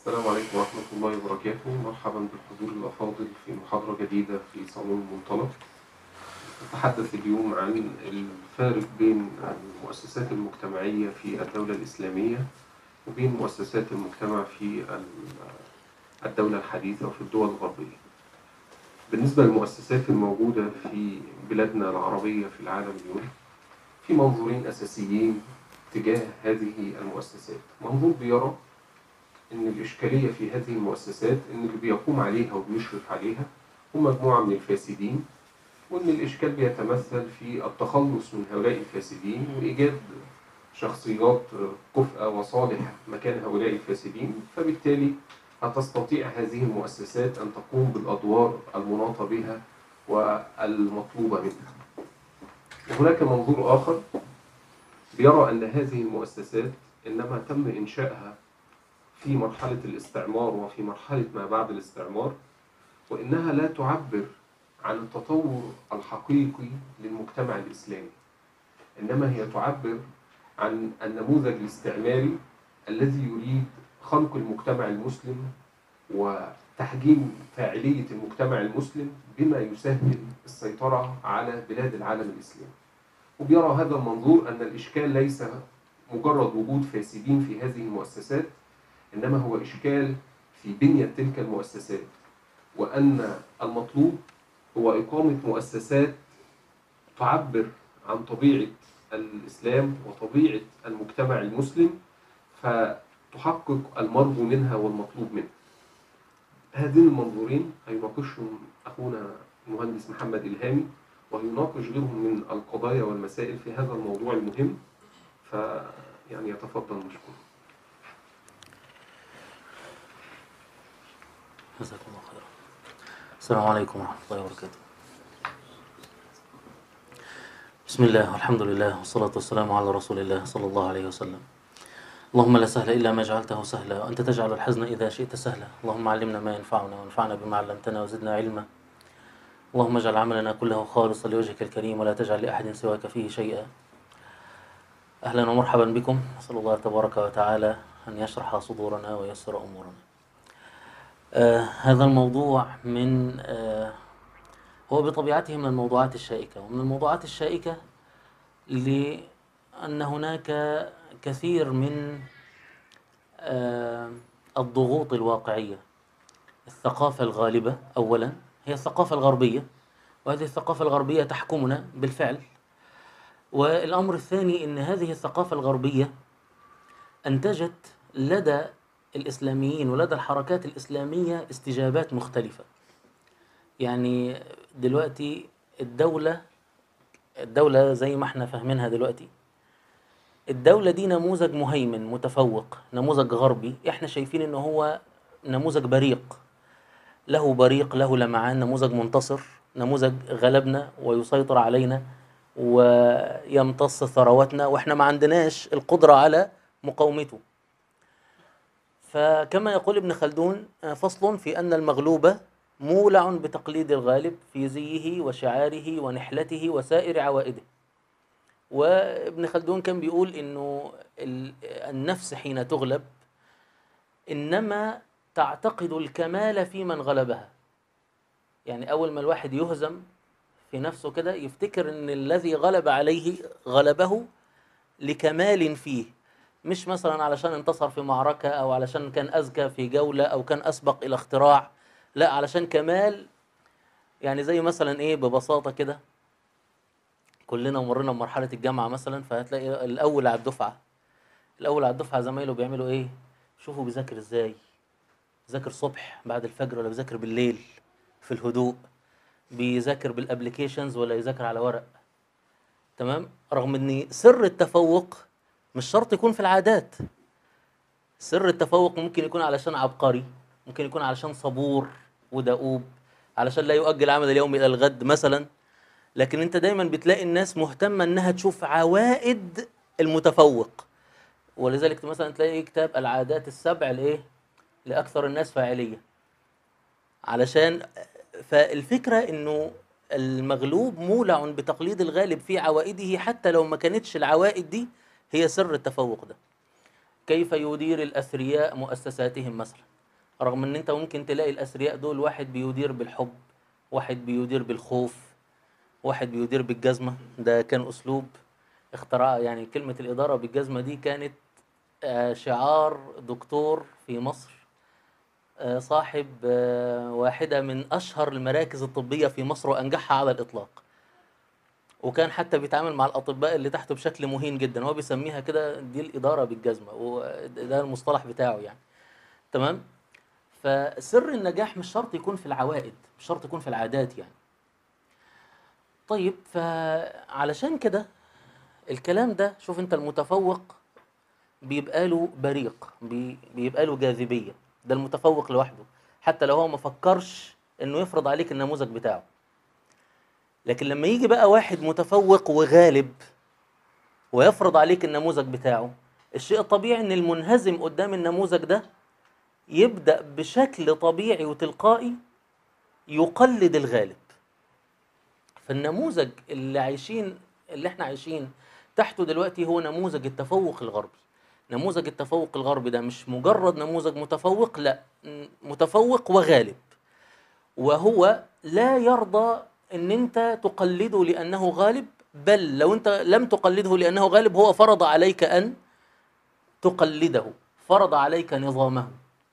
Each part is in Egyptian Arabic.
السلام عليكم ورحمة الله وبركاته مرحبا بالحضور الأفاضل في محاضرة جديدة في صالون المنطلق نتحدث اليوم عن الفارق بين المؤسسات المجتمعية في الدولة الإسلامية وبين مؤسسات المجتمع في الدولة الحديثة وفي الدول الغربية بالنسبة للمؤسسات الموجودة في بلادنا العربية في العالم اليوم في منظورين أساسيين تجاه هذه المؤسسات منظور بيرى ان الاشكاليه في هذه المؤسسات ان اللي بيقوم عليها وبيشرف عليها هم مجموعه من الفاسدين وان الاشكال بيتمثل في التخلص من هؤلاء الفاسدين وايجاد شخصيات كفء وصالح مكان هؤلاء الفاسدين فبالتالي هتستطيع هذه المؤسسات ان تقوم بالادوار المناطه بها والمطلوبه منها. وهناك منظور اخر بيرى ان هذه المؤسسات انما تم انشائها في مرحلة الاستعمار وفي مرحلة ما بعد الاستعمار وإنها لا تعبر عن التطور الحقيقي للمجتمع الإسلامي إنما هي تعبر عن النموذج الاستعماري الذي يريد خلق المجتمع المسلم وتحجيم فاعلية المجتمع المسلم بما يسهل السيطرة على بلاد العالم الإسلامي وبيرى هذا المنظور أن الإشكال ليس مجرد وجود فاسدين في هذه المؤسسات إنما هو إشكال في بنية تلك المؤسسات وأن المطلوب هو إقامة مؤسسات تعبر عن طبيعة الإسلام وطبيعة المجتمع المسلم فتحقق المرجو منها والمطلوب منها هذين المنظورين هيناقشهم أخونا المهندس محمد إلهامي وهيناقش غيرهم من القضايا والمسائل في هذا الموضوع المهم فيعني يتفضل مشكور جزاكم الله خيرا السلام عليكم ورحمة الله وبركاته بسم الله والحمد لله والصلاة والسلام على رسول الله صلى الله عليه وسلم اللهم لا سهل إلا ما جعلته سهلا وأنت تجعل الحزن إذا شئت سهلا اللهم علمنا ما ينفعنا وانفعنا بما علمتنا وزدنا علما اللهم اجعل عملنا كله خالصا لوجهك الكريم ولا تجعل لأحد سواك فيه شيئا أهلا ومرحبا بكم نسأل الله تبارك وتعالى أن يشرح صدورنا ويسر أمورنا آه هذا الموضوع من آه هو بطبيعته من الموضوعات الشائكة ومن الموضوعات الشائكة لأن هناك كثير من آه الضغوط الواقعية الثقافة الغالبة أولا هي الثقافة الغربية وهذه الثقافة الغربية تحكمنا بالفعل والأمر الثاني أن هذه الثقافة الغربية أنتجت لدى الإسلاميين ولدى الحركات الإسلامية استجابات مختلفة يعني دلوقتي الدولة الدولة زي ما احنا فاهمينها دلوقتي الدولة دي نموذج مهيمن متفوق نموذج غربي احنا شايفين ان هو نموذج بريق له بريق له لمعان نموذج منتصر نموذج غلبنا ويسيطر علينا ويمتص ثرواتنا واحنا ما عندناش القدرة على مقاومته فكما يقول ابن خلدون فصل في أن المغلوب مولع بتقليد الغالب في زيه وشعاره ونحلته وسائر عوائده وابن خلدون كان بيقول انه النفس حين تغلب انما تعتقد الكمال في من غلبها يعني اول ما الواحد يهزم في نفسه كده يفتكر ان الذي غلب عليه غلبه لكمال فيه مش مثلا علشان انتصر في معركة أو علشان كان أذكى في جولة أو كان أسبق إلى اختراع لا علشان كمال يعني زي مثلا إيه ببساطة كده كلنا مرينا بمرحلة الجامعة مثلا فهتلاقي الأول على الدفعة الأول على الدفعة زمايله بيعملوا إيه شوفوا بيذاكر إزاي بيذاكر صبح بعد الفجر ولا بيذاكر بالليل في الهدوء بيذاكر بالابليكيشنز ولا يذاكر على ورق تمام رغم ان سر التفوق مش شرط يكون في العادات سر التفوق ممكن يكون علشان عبقري ممكن يكون علشان صبور ودؤوب علشان لا يؤجل عمل اليوم الى الغد مثلا لكن انت دايما بتلاقي الناس مهتمه انها تشوف عوائد المتفوق ولذلك مثلا تلاقي كتاب العادات السبع لايه لاكثر الناس فاعليه علشان فالفكره انه المغلوب مولع بتقليد الغالب في عوائده حتى لو ما كانتش العوائد دي هي سر التفوق ده كيف يدير الأثرياء مؤسساتهم مثلا رغم ان انت ممكن تلاقي الاثرياء دول واحد بيدير بالحب واحد بيدير بالخوف واحد بيدير بالجزمة ده كان اسلوب اختراع يعني كلمة الادارة بالجزمة دي كانت آه، شعار دكتور في مصر آه، صاحب آه، واحدة من أشهر المراكز الطبية في مصر وأنجحها على الإطلاق وكان حتى بيتعامل مع الأطباء اللي تحته بشكل مهين جدا هو بيسميها كده دي الإدارة بالجزمة وده المصطلح بتاعه يعني تمام فسر النجاح مش شرط يكون في العوائد مش شرط يكون في العادات يعني طيب فعلشان كده الكلام ده شوف انت المتفوق بيبقى له بريق بي- بيبقى له جاذبية ده المتفوق لوحده حتى لو هو ما فكرش انه يفرض عليك النموذج بتاعه لكن لما يجي بقى واحد متفوق وغالب ويفرض عليك النموذج بتاعه الشيء الطبيعي ان المنهزم قدام النموذج ده يبدأ بشكل طبيعي وتلقائي يقلد الغالب فالنموذج اللي عايشين اللي احنا عايشين تحته دلوقتي هو نموذج التفوق الغربي نموذج التفوق الغربي ده مش مجرد نموذج متفوق لا م- متفوق وغالب وهو لا يرضى ان انت تقلده لانه غالب بل لو انت لم تقلده لانه غالب هو فرض عليك ان تقلده فرض عليك نظامه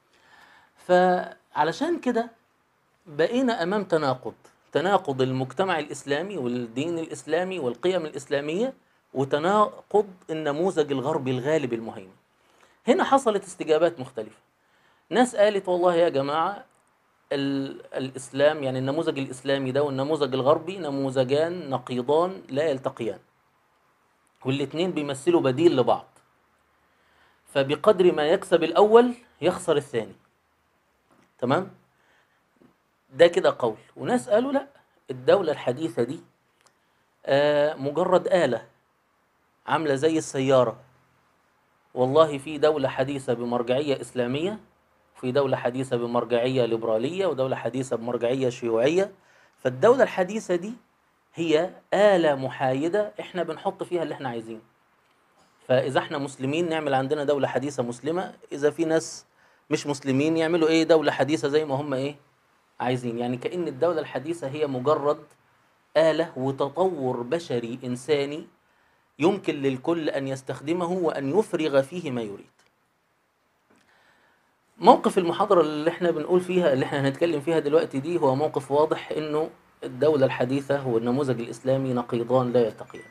فعلشان كده بقينا امام تناقض تناقض المجتمع الاسلامي والدين الاسلامي والقيم الاسلاميه وتناقض النموذج الغربي الغالب المهيمن هنا حصلت استجابات مختلفه ناس قالت والله يا جماعه ال- الاسلام يعني النموذج الاسلامي ده والنموذج الغربي نموذجان نقيضان لا يلتقيان والاتنين بيمثلوا بديل لبعض فبقدر ما يكسب الاول يخسر الثاني تمام ده كده قول وناس قالوا لا الدولة الحديثة دي آه، مجرد آلة عاملة زي السيارة والله في دولة حديثة بمرجعية إسلامية في دولة حديثة بمرجعية ليبرالية ودولة حديثة بمرجعية شيوعية فالدولة الحديثة دي هي آلة محايدة احنا بنحط فيها اللي احنا عايزينه فإذا احنا مسلمين نعمل عندنا دولة حديثة مسلمة إذا في ناس مش مسلمين يعملوا ايه دولة حديثة زي ما هم ايه عايزين يعني كأن الدولة الحديثة هي مجرد آلة وتطور بشري إنساني يمكن للكل أن يستخدمه وأن يفرغ فيه ما يريد موقف المحاضرة اللي احنا بنقول فيها اللي احنا هنتكلم فيها دلوقتي دي هو موقف واضح انه الدولة الحديثة والنموذج الإسلامي نقيضان لا يلتقيان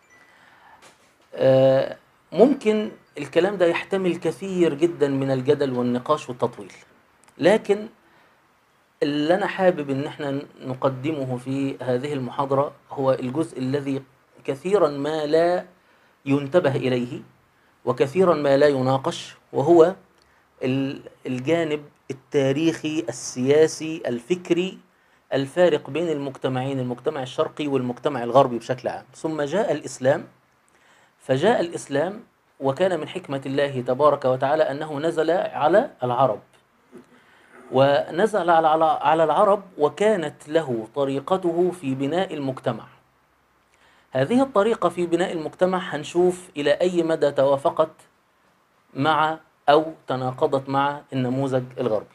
آه، ممكن الكلام ده يحتمل كثير جدا من الجدل والنقاش والتطويل لكن اللي أنا حابب إن احنا نقدمه في هذه المحاضرة هو الجزء الذي كثيرا ما لا ينتبه إليه وكثيرا ما لا يناقش وهو ال- الجانب التاريخي السياسي الفكري الفارق بين المجتمعين المجتمع الشرقي والمجتمع الغربي بشكل عام ثم جاء الإسلام فجاء الإسلام وكان من حكمة الله تبارك وتعالى أنه نزل على العرب ونزل على على على العرب وكانت له طريقته في بناء المجتمع هذه الطريقة في بناء المجتمع هنشوف إلى أي مدى توافقت مع أو تناقضت مع النموذج الغربي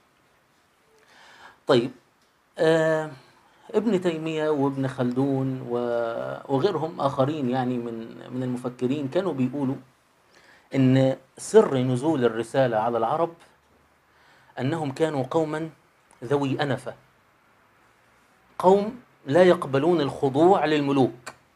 طيب آه ابن تيمية وابن خلدون و- وغيرهم آخرين يعني من من المفكرين كانوا بيقولوا إن سر نزول الرسالة على العرب أنهم كانوا قوما ذوي أنفة قوم لا يقبلون الخضوع للملوك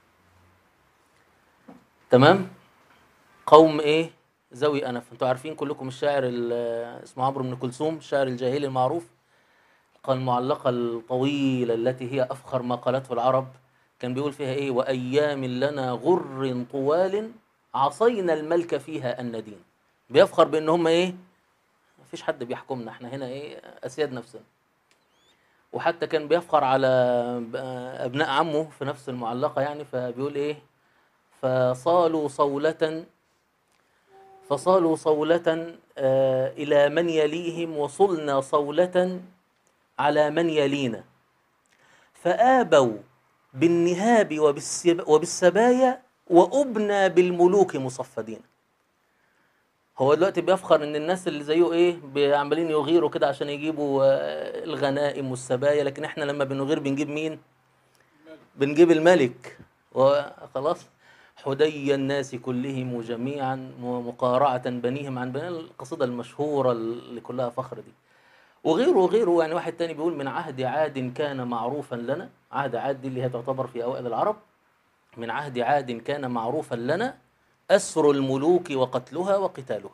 تمام قوم ايه ذوي انف انتوا عارفين كلكم الشاعر ال- اسمه عمرو بن كلثوم الشاعر الجاهلي المعروف قال المعلقة الطويلة التي هي أفخر ما قالته العرب كان بيقول فيها إيه وأيام لنا غر طوال عصينا الملك فيها الندين بيفخر بأن هم إيه مفيش حد بيحكمنا احنا هنا إيه أسياد نفسنا وحتى كان بيفخر على ب- أبناء عمه في نفس المعلقة يعني فبيقول إيه فصالوا صولة فصالوا صولة آه، إلى من يليهم وصلنا صولة على من يلينا فآبوا بالنهاب وبالسب وبالسبايا وأبنى بالملوك مصفدين هو دلوقتي بيفخر ان الناس اللي زيه ايه بي- عمالين يغيروا كده عشان يجيبوا آه، الغنائم والسبايا لكن احنا لما بنغير بنجيب مين بنجيب الملك وخلاص حدي الناس كلهم جميعا ومقارعة بنيهم عن بني القصيدة المشهورة اللي كلها فخر دي وغيره وغيره يعني واحد تاني بيقول من عهد عاد كان معروفا لنا عهد عاد دي اللي هي تعتبر في أوائل العرب من عهد عاد كان معروفا لنا أسر الملوك وقتلها وقتالها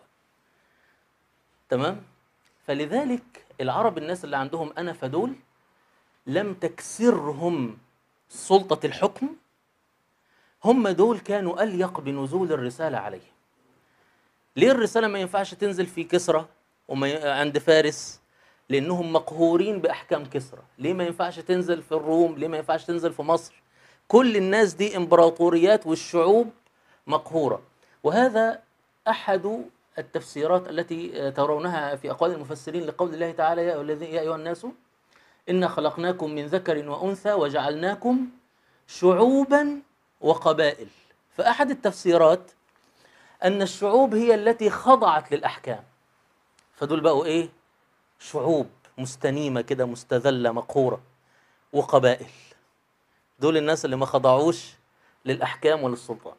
تمام فلذلك العرب الناس اللي عندهم أنف دول لم تكسرهم سلطة الحكم هم دول كانوا أليق بنزول الرسالة عليهم ليه الرسالة ما ينفعش تنزل في كسرى وما ي- عند فارس لأنهم مقهورين بأحكام كسرى ليه ما ينفعش تنزل في الروم ليه ما ينفعش تنزل في مصر كل الناس دي إمبراطوريات والشعوب مقهورة وهذا أحد التفسيرات التي آه، ترونها في أقوال المفسرين لقول الله تعالى يا أيها الذين- يا أيها الناس إنا خلقناكم من ذكر وأنثى وجعلناكم شعوبا وقبائل فأحد التفسيرات أن الشعوب هي التي خضعت للأحكام فدول بقوا إيه شعوب مستنيمة كده مستذلة مقهورة وقبائل دول الناس اللي ما خضعوش للأحكام وللسلطان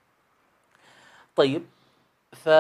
طيب ف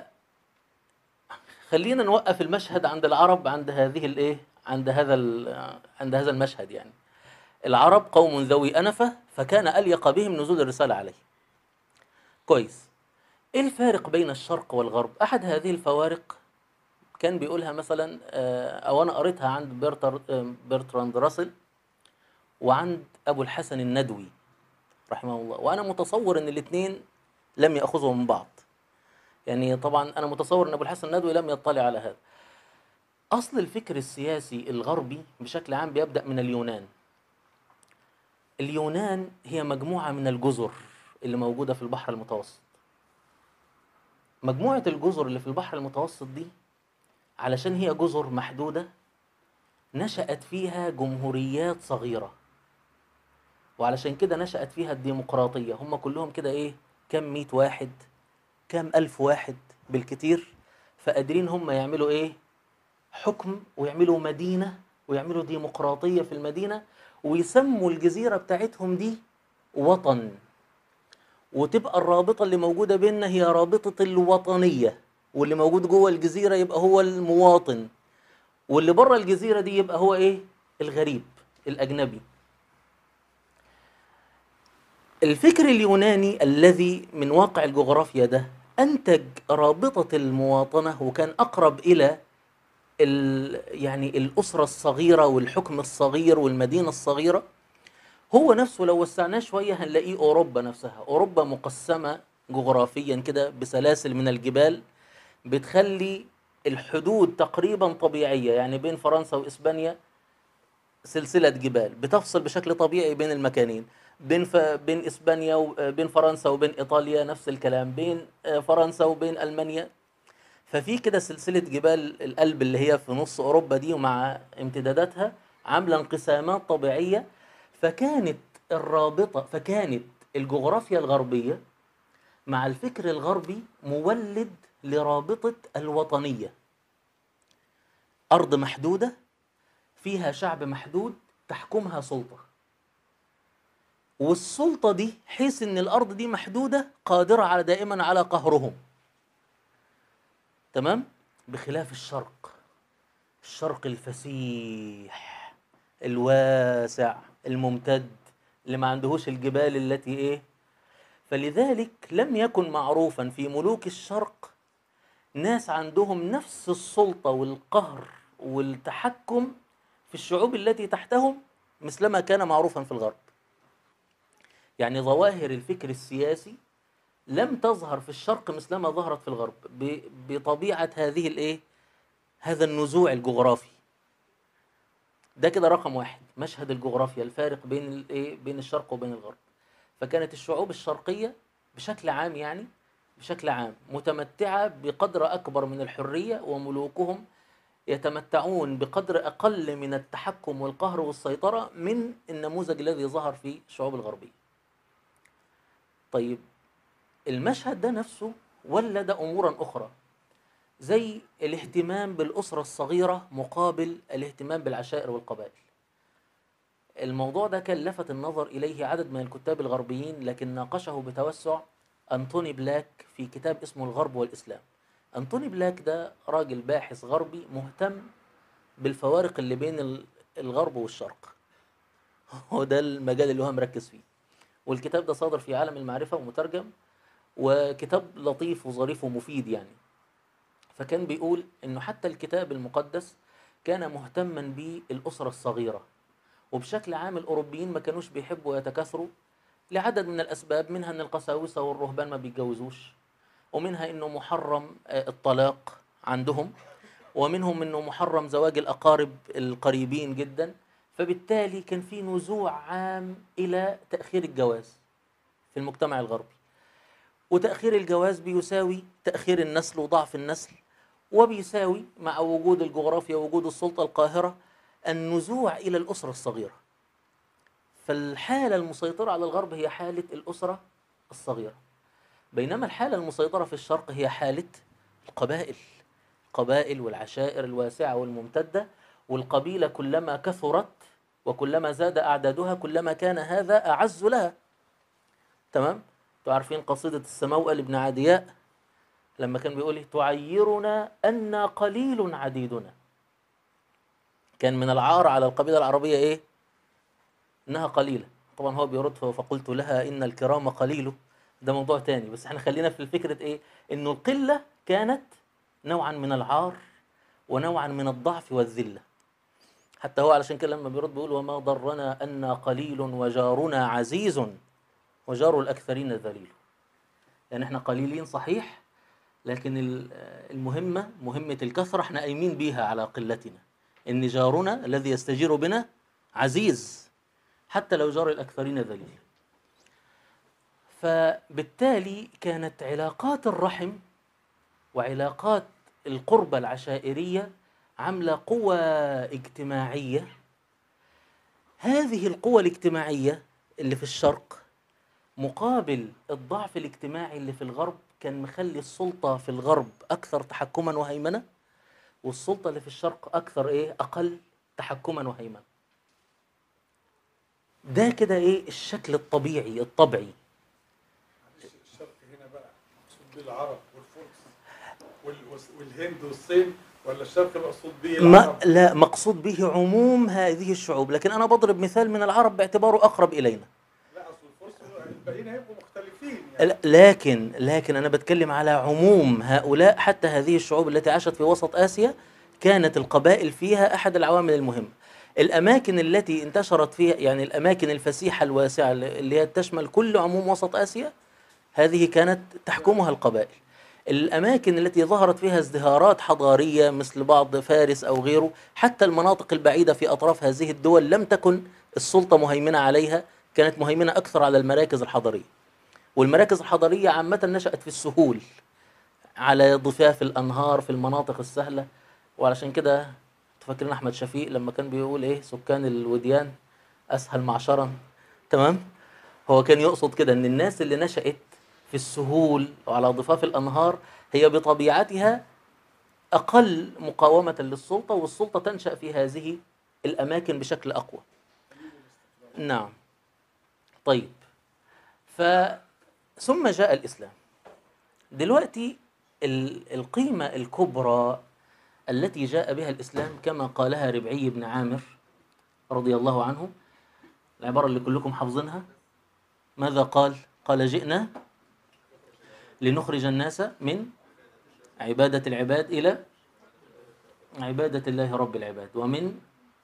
خلينا نوقف المشهد عند العرب عند هذه الايه عند هذا ال- عند هذا المشهد يعني العرب قوم ذوي أنفة فكان أليق بهم نزول الرسالة عليه كويس ايه الفارق بين الشرق والغرب احد هذه الفوارق كان بيقولها مثلا آه، او انا قريتها عند بيرتر آه، برتراند راسل وعند ابو الحسن الندوي رحمه الله وانا متصور ان الاثنين لم ياخذوا من بعض يعني طبعا انا متصور ان ابو الحسن الندوي لم يطلع على هذا اصل الفكر السياسي الغربي بشكل عام بيبدا من اليونان اليونان هي مجموعه من الجزر اللي موجوده في البحر المتوسط مجموعه الجزر اللي في البحر المتوسط دي علشان هي جزر محدوده نشأت فيها جمهوريات صغيره وعلشان كده نشأت فيها الديمقراطية هم كلهم كده ايه كم مية واحد كم ألف واحد بالكتير فقادرين هم يعملوا ايه حكم ويعملوا مدينة ويعملوا ديمقراطية في المدينة ويسموا الجزيرة بتاعتهم دي وطن وتبقى الرابطة اللي موجودة بيننا هي رابطة الوطنية واللي موجود جوه الجزيرة يبقى هو المواطن واللي بره الجزيرة دي يبقى هو ايه الغريب الأجنبي الفكر اليوناني الذي من واقع الجغرافيا ده أنتج رابطة المواطنة وكان أقرب إلى ال يعني الأسرة الصغيرة والحكم الصغير والمدينة الصغيرة هو نفسه لو وسعناه شوية هنلاقيه أوروبا نفسها أوروبا مقسمة جغرافيا كده بسلاسل من الجبال بتخلي الحدود تقريبا طبيعية يعني بين فرنسا وإسبانيا سلسلة جبال بتفصل بشكل طبيعي بين المكانين بين ف... بين اسبانيا وبين فرنسا وبين ايطاليا نفس الكلام بين آه، فرنسا وبين المانيا ففي كده سلسلة جبال الألب اللي هي في نص أوروبا دي ومع امتداداتها عاملة انقسامات طبيعية فكانت الرابطة فكانت الجغرافيا الغربية مع الفكر الغربي مولد لرابطة الوطنية أرض محدودة فيها شعب محدود تحكمها سلطة والسلطة دي حيث ان الارض دي محدودة قادرة على دائما على قهرهم تمام بخلاف الشرق الشرق الفسيح الواسع الممتد اللي ما عندهوش الجبال التي ايه فلذلك لم يكن معروفا في ملوك الشرق ناس عندهم نفس السلطة والقهر والتحكم في الشعوب التي تحتهم مثلما كان معروفا في الغرب يعني ظواهر الفكر السياسي لم تظهر في الشرق مثلما ظهرت في الغرب ب- بطبيعة هذه الايه هذا النزوع الجغرافي ده كده رقم واحد مشهد الجغرافيا الفارق بين الايه بين الشرق وبين الغرب فكانت الشعوب الشرقية بشكل عام يعني بشكل عام متمتعة بقدر أكبر من الحرية وملوكهم يتمتعون بقدر أقل من التحكم والقهر والسيطرة من النموذج الذي ظهر في الشعوب الغربية طيب المشهد ده نفسه ولد أمورا أخرى زي الاهتمام بالأسرة الصغيرة مقابل الاهتمام بالعشائر والقبائل الموضوع ده كان لفت النظر إليه عدد من الكتاب الغربيين لكن ناقشه بتوسع أنتوني بلاك في كتاب اسمه الغرب والإسلام أنتوني بلاك ده راجل باحث غربي مهتم بالفوارق اللي بين ال- الغرب والشرق هو ده المجال اللي هو مركز فيه والكتاب ده صادر في عالم المعرفة ومترجم وكتاب لطيف وظريف ومفيد يعني فكان بيقول انه حتى الكتاب المقدس كان مهتما بالاسره الصغيره وبشكل عام الاوروبيين ما كانوش بيحبوا يتكاثروا لعدد من الاسباب منها ان القساوسه والرهبان ما بيتجوزوش ومنها انه محرم آه، الطلاق عندهم ومنهم انه محرم زواج الاقارب القريبين جدا فبالتالي كان في نزوع عام الى تاخير الجواز في المجتمع الغربي وتأخير الجواز بيساوي تأخير النسل وضعف النسل وبيساوي مع وجود الجغرافيا ووجود السلطة القاهرة النزوع إلى الأسرة الصغيرة فالحالة المسيطرة على الغرب هي حالة الأسرة الصغيرة بينما الحالة المسيطرة في الشرق هي حالة القبائل القبائل والعشائر الواسعة والممتدة والقبيلة كلما كثرت وكلما زاد أعدادها كلما كان هذا أعز لها تمام انتوا عارفين قصيدة السموأل ابن عدياء لما كان بيقول إيه؟ تعيرنا أن قليل عديدنا كان من العار على القبيلة العربية إيه؟ إنها قليلة طبعا هو بيرد فقلت لها إن الكرام قليل ده موضوع تاني بس احنا خلينا في الفكرة إيه؟ إنه القلة كانت نوعا من العار ونوعا من الضعف والذلة حتى هو علشان كده لما بيرد بيقول وما ضرنا أن قليل وجارنا عزيز وجار الأكثرين ذليل يعني احنا قليلين صحيح لكن ال- المهمة مهمة الكثرة احنا قايمين بيها على قلتنا إن جارنا الذي يستجير بنا عزيز حتى لو جار الأكثرين ذليل فبالتالي كانت علاقات الرحم وعلاقات القربة العشائرية عاملة قوة اجتماعية هذه القوة الاجتماعية اللي في الشرق مقابل الضعف الاجتماعي اللي في الغرب كان مخلي السلطة في الغرب أكثر تحكما وهيمنة والسلطة اللي في الشرق أكثر إيه أقل تحكما وهيمنة ده كده إيه الشكل الطبيعي الطبيعي معلش الشرق هنا بقى مقصود بيه العرب والفرس وال- والس- والهند والصين ولا الشرق مقصود بيه ما العرب؟ لا مقصود به عموم هذه الشعوب لكن أنا بضرب مثال من العرب باعتباره أقرب إلينا لا اصل الفرس الباقيين هيبقوا مختلفين يعني لا- لكن لكن انا بتكلم على عموم هؤلاء حتى هذه الشعوب التي عاشت في وسط اسيا كانت القبائل فيها احد العوامل المهمه الاماكن التي انتشرت فيها يعني الاماكن الفسيحه الواسعه اللي هي تشمل كل عموم وسط اسيا هذه كانت تحكمها القبائل الاماكن التي ظهرت فيها ازدهارات حضاريه مثل بعض فارس او غيره حتى المناطق البعيده في اطراف هذه الدول لم تكن السلطه مهيمنه عليها كانت مهيمنه اكثر على المراكز الحضاريه والمراكز الحضارية عامة نشأت في السهول على ضفاف الأنهار في المناطق السهلة وعلشان كده تفكرين أحمد شفيق لما كان بيقول إيه سكان الوديان أسهل معشرا تمام هو كان يقصد كده إن الناس اللي نشأت في السهول وعلى ضفاف الأنهار هي بطبيعتها أقل مقاومة للسلطة والسلطة تنشأ في هذه الأماكن بشكل أقوى نعم طيب ف ثم جاء الإسلام دلوقتي ال- القيمة الكبرى التي جاء بها الإسلام كما قالها ربعي بن عامر رضي الله عنه العبارة اللي كلكم حافظينها ماذا قال؟ قال جئنا لنخرج الناس من عبادة العباد إلى عبادة الله رب العباد ومن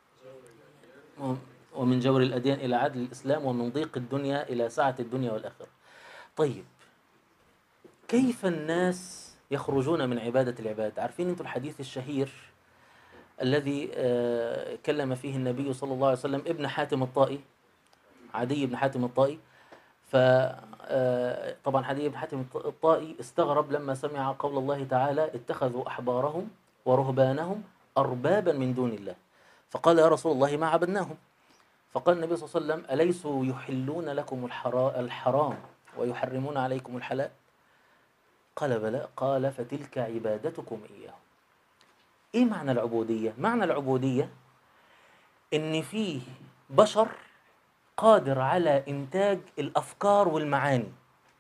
ومن جور الأديان إلى عدل الإسلام ومن ضيق الدنيا إلى سعة الدنيا والآخرة طيب كيف الناس يخرجون من عبادة العباد عارفين أنتم الحديث الشهير الذي آه، كلم فيه النبي صلى الله عليه وسلم ابن حاتم الطائي عدي بن حاتم الطائي ف آه، طبعا عدي بن حاتم الط- الطائي استغرب لما سمع قول الله تعالى اتخذوا أحبارهم ورهبانهم أربابا من دون الله فقال يا رسول الله ما عبدناهم فقال النبي صلى الله عليه وسلم أليسوا يحلون لكم الحرا- الحرام ويحرمون عليكم الحلال قال بلى قال فتلك عبادتكم إياه إيه معنى العبودية؟ معنى العبودية إن فيه بشر قادر على إنتاج الأفكار والمعاني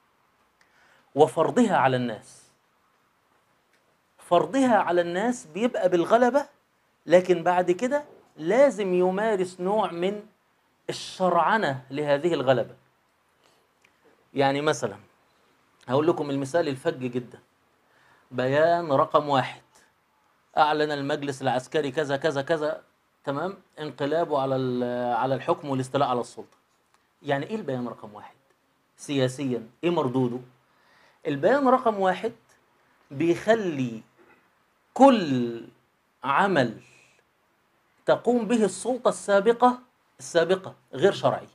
وفرضها على الناس فرضها على الناس بيبقى بالغلبة لكن بعد كده لازم يمارس نوع من الشرعنة لهذه الغلبة يعني مثلا هقول لكم المثال الفج جدا بيان رقم واحد أعلن المجلس العسكري كذا كذا كذا تمام انقلابه على ال- على الحكم والاستيلاء على السلطة يعني إيه البيان رقم واحد سياسيا إيه مردوده البيان رقم واحد بيخلي كل عمل تقوم به السلطة السابقة السابقة غير شرعي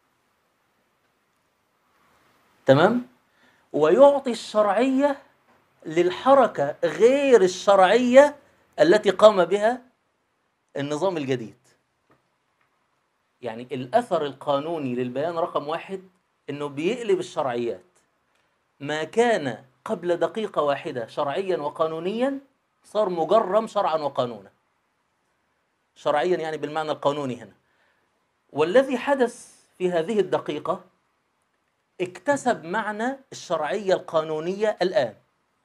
تمام ويعطي الشرعية للحركة غير الشرعية التي قام بها النظام الجديد يعني الأثر القانوني للبيان رقم واحد إنه بيقلب الشرعيات ما كان قبل دقيقة واحدة شرعيا وقانونيا صار مجرم شرعا وقانونا شرعيا يعني بالمعنى القانوني هنا والذي حدث في هذه الدقيقة اكتسب معنى الشرعية القانونية الآن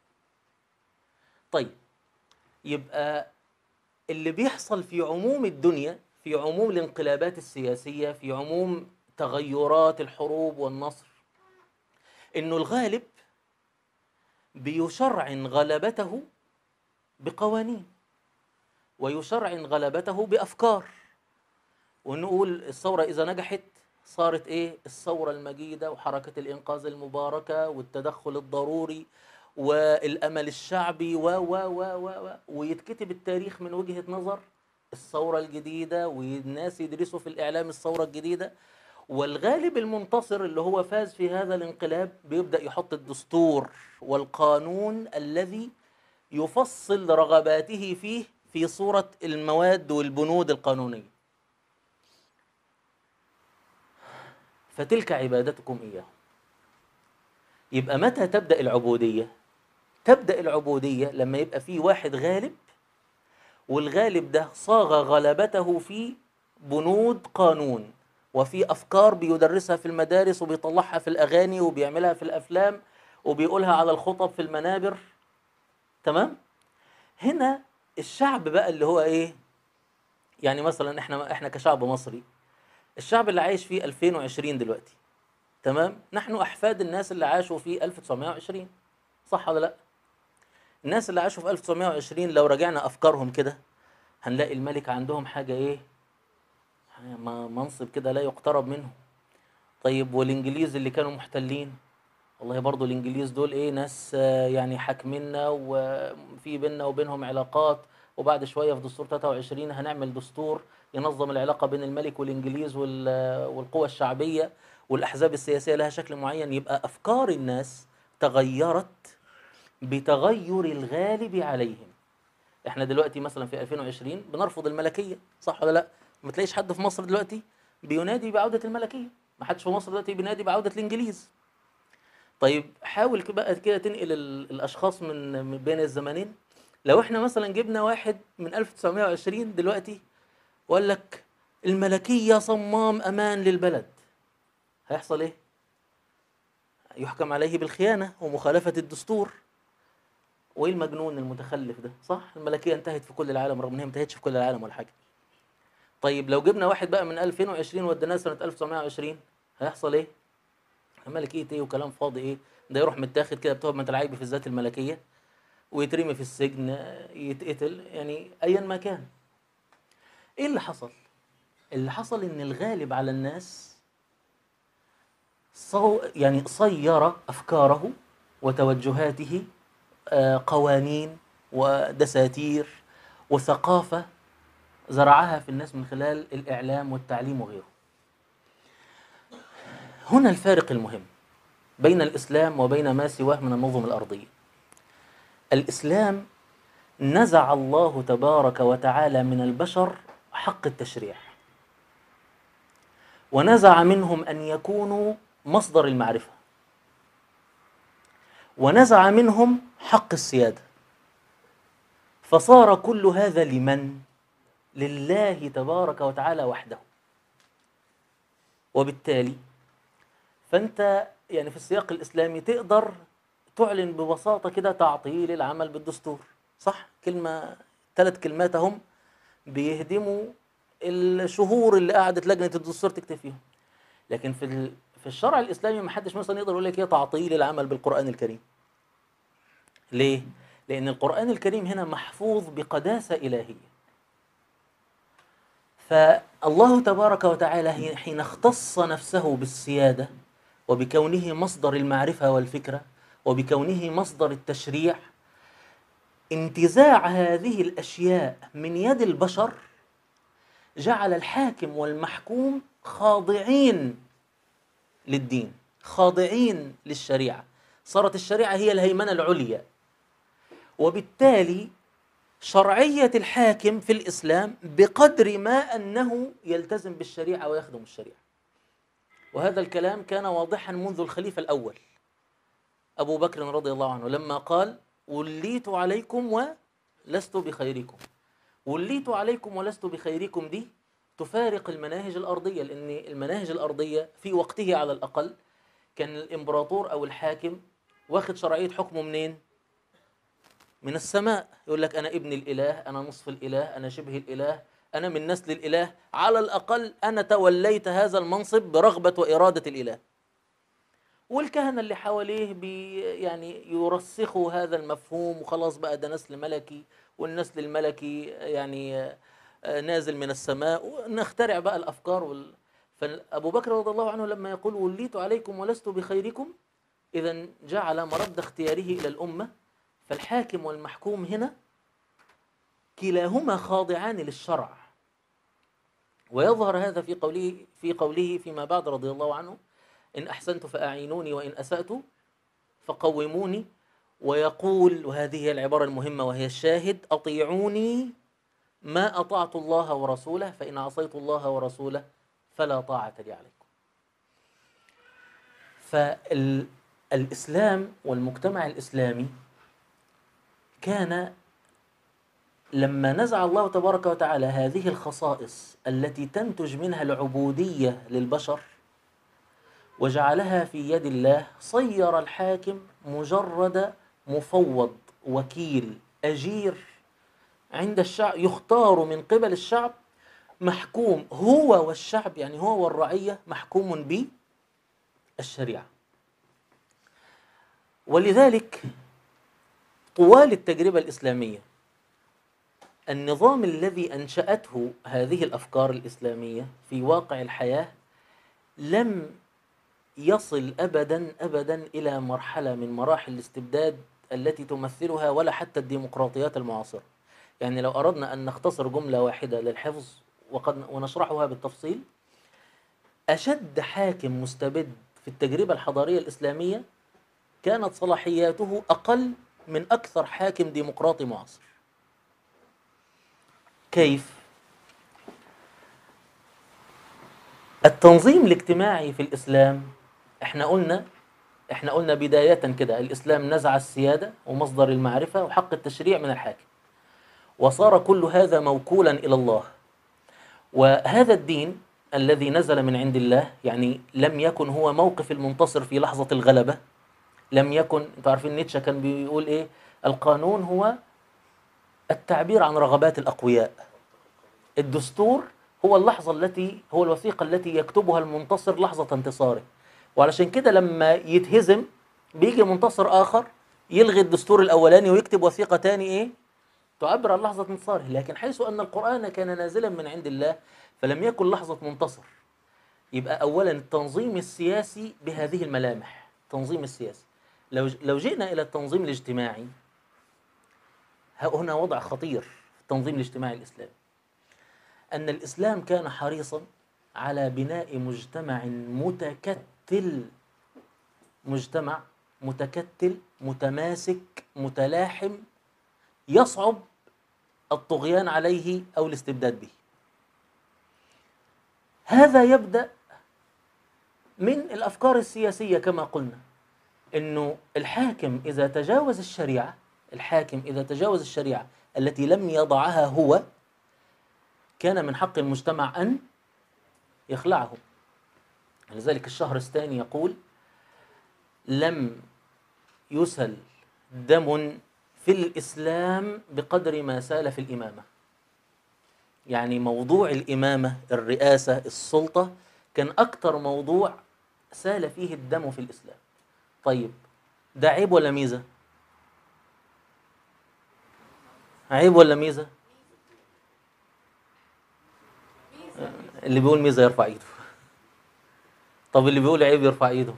طيب يبقى اللي بيحصل في عموم الدنيا في عموم الانقلابات السياسية في عموم تغيرات الحروب والنصر انه الغالب بيشرعن غلبته بقوانين ويشرعن غلبته بافكار ونقول الثوره اذا نجحت صارت ايه الثوره المجيده وحركه الانقاذ المباركه والتدخل الضروري والامل الشعبي و و و و و ويتكتب التاريخ من وجهه نظر الثوره الجديده والناس يدرسوا في الاعلام الثوره الجديده والغالب المنتصر اللي هو فاز في هذا الانقلاب بيبدا يحط الدستور والقانون الذي يفصل رغباته فيه في صوره المواد والبنود القانونيه فتلك عبادتكم اياه يبقى متى تبدا العبوديه تبدا العبوديه لما يبقى في واحد غالب والغالب ده صاغ غلبته في بنود قانون وفي افكار بيدرسها في المدارس وبيطلعها في الاغاني وبيعملها في الافلام وبيقولها على الخطب في المنابر تمام هنا الشعب بقى اللي هو ايه يعني مثلا احنا احنا كشعب مصري الشعب اللي عايش فيه 2020 دلوقتي تمام نحن احفاد الناس اللي عاشوا في 1920 صح ولا لا الناس اللي عاشوا في 1920 لو راجعنا افكارهم كده هنلاقي الملك عندهم حاجه ايه م- منصب كده لا يقترب منه طيب والانجليز اللي كانوا محتلين والله برضو الانجليز دول ايه ناس آه، يعني حاكميننا وفي بيننا وبينهم علاقات وبعد شويه في دستور 23 هنعمل دستور ينظم العلاقه بين الملك والانجليز وال- والقوى الشعبيه والاحزاب السياسيه لها شكل معين يبقى افكار الناس تغيرت بتغير الغالب عليهم احنا دلوقتي مثلا في 2020 بنرفض الملكيه صح ولا لا ما تلاقيش حد في مصر دلوقتي بينادي بعوده الملكيه ما حدش في مصر دلوقتي بينادي بعوده الانجليز طيب حاول كده بقى كده تنقل ال- الاشخاص من من بين الزمانين لو احنا مثلا جبنا واحد من 1920 دلوقتي وقال لك الملكيه صمام امان للبلد هيحصل ايه يحكم عليه بالخيانه ومخالفه الدستور وايه المجنون المتخلف ده صح الملكيه انتهت في كل العالم رغم ان هي ما انتهتش في كل العالم ولا حاجه طيب لو جبنا واحد بقى من 2020 وديناه سنه 1920 هيحصل ايه ملكيه ايه وكلام فاضي ايه ده يروح متاخد كده بتهمه العيب في الذات الملكيه ويترمي في السجن يتقتل يعني ايا ما كان ايه اللي حصل اللي حصل ان الغالب على الناس صو يعني صير افكاره وتوجهاته آه، قوانين ودساتير وثقافه زرعها في الناس من خلال الاعلام والتعليم وغيره هنا الفارق المهم بين الاسلام وبين ما سواه من النظم الارضيه الاسلام نزع الله تبارك وتعالى من البشر حق التشريع ونزع منهم ان يكونوا مصدر المعرفه ونزع منهم حق السيادة فصار كل هذا لمن؟ لله تبارك وتعالى وحده وبالتالي فأنت يعني في السياق الإسلامي تقدر تعلن ببساطة كده تعطيل العمل بالدستور صح؟ كلمة ثلاث كلمات هم بيهدموا الشهور اللي قعدت لجنة الدستور تكتب فيهم لكن في ال- في الشرع الإسلامي ما حدش مثلا يقدر يقول لك ايه تعطيل العمل بالقرآن الكريم ليه؟ لأن القرآن الكريم هنا محفوظ بقداسة إلهية فالله تبارك وتعالى حين- حين اختص نفسه بالسيادة وبكونه مصدر المعرفة والفكرة وبكونه مصدر التشريع انتزاع هذه الأشياء من يد البشر جعل الحاكم والمحكوم خاضعين للدين خاضعين للشريعة صارت الشريعة هي الهيمنة العليا وبالتالي شرعية الحاكم في الإسلام بقدر ما أنه يلتزم بالشريعة ويخدم الشريعة وهذا الكلام كان واضحا منذ الخليفة الأول أبو بكر رضي الله عنه لما قال وليت عليكم ولست بخيركم وليت عليكم ولست بخيركم دي تفارق المناهج الأرضية لأن المناهج الأرضية في وقته على الأقل كان الإمبراطور أو الحاكم واخد شرعية حكمه منين؟ من السماء يقول لك أنا ابن الإله أنا نصف الإله أنا شبه الإله أنا من نسل الإله على الأقل أنا توليت هذا المنصب برغبة وإرادة الإله والكهنة اللي حواليه بي يعني يرسخوا هذا المفهوم وخلاص بقى ده نسل ملكي والنسل الملكي يعني آه، نازل من السماء ونخترع بقى الأفكار وال... فأبو بكر رضي الله عنه لما يقول وليت عليكم ولست بخيركم إذا جعل مرد اختياره إلى الأمة فالحاكم والمحكوم هنا كلاهما خاضعان للشرع ويظهر هذا في قوله في قوله فيما بعد رضي الله عنه إن أحسنت فأعينوني وإن أسأت فقوموني ويقول وهذه هي العبارة المهمة وهي الشاهد أطيعوني ما أطعت الله ورسوله فإن عصيت الله ورسوله فلا طاعة لي عليكم فالإسلام والمجتمع الإسلامي كان لما نزع الله تبارك وتعالى هذه الخصائص التي تنتج منها العبودية للبشر وجعلها في يد الله صير الحاكم مجرد مفوض وكيل أجير عند الشعب يختار من قبل الشعب محكوم هو والشعب يعني هو والرعية محكوم بالشريعة ولذلك طوال التجربة الإسلامية النظام الذي أنشأته هذه الأفكار الإسلامية في واقع الحياة لم يصل أبدا أبدا إلى مرحلة من مراحل الاستبداد التي تمثلها ولا حتى الديمقراطيات المعاصرة يعني لو أردنا أن نختصر جملة واحدة للحفظ وقد ونشرحها بالتفصيل أشد حاكم مستبد في التجربة الحضارية الإسلامية كانت صلاحياته أقل من أكثر حاكم ديمقراطي معاصر كيف؟ التنظيم الاجتماعي في الإسلام احنا قلنا احنا قلنا بداية كده الإسلام نزع السيادة ومصدر المعرفة وحق التشريع من الحاكم وصار كل هذا موكولا إلى الله وهذا الدين الذي نزل من عند الله يعني لم يكن هو موقف المنتصر في لحظة الغلبة لم يكن انتوا عارفين نيتشه كان بيقول ايه القانون هو التعبير عن رغبات الأقوياء الدستور هو اللحظة التي هو الوثيقة التي يكتبها المنتصر لحظة انتصاره وعلشان كده لما يتهزم بيجي منتصر آخر يلغي الدستور الأولاني ويكتب وثيقة تاني إيه تعبر عن لحظة انتصاره لكن حيث أن القرآن كان نازلا من عند الله فلم يكن لحظة منتصر يبقى أولا التنظيم السياسي بهذه الملامح التنظيم السياسي لو لو جئنا إلى التنظيم الاجتماعي هنا وضع خطير في التنظيم الاجتماعي الإسلامي أن الإسلام كان حريصا على بناء مجتمع متكتل مجتمع متكتل متماسك متلاحم يصعب الطغيان عليه أو الاستبداد به هذا يبدأ من الأفكار السياسية كما قلنا انه الحاكم اذا تجاوز الشريعه الحاكم اذا تجاوز الشريعه التي لم يضعها هو كان من حق المجتمع ان يخلعه لذلك الشهرستاني يقول لم يسل دم في الاسلام بقدر ما سال في الامامه يعني موضوع الامامه الرئاسه السلطه كان اكتر موضوع سال فيه الدم في الاسلام طيب ده عيب ولا ميزه عيب ولا ميزه اللي بيقول ميزه يرفع ايده طب اللي بيقول عيب يرفع ايده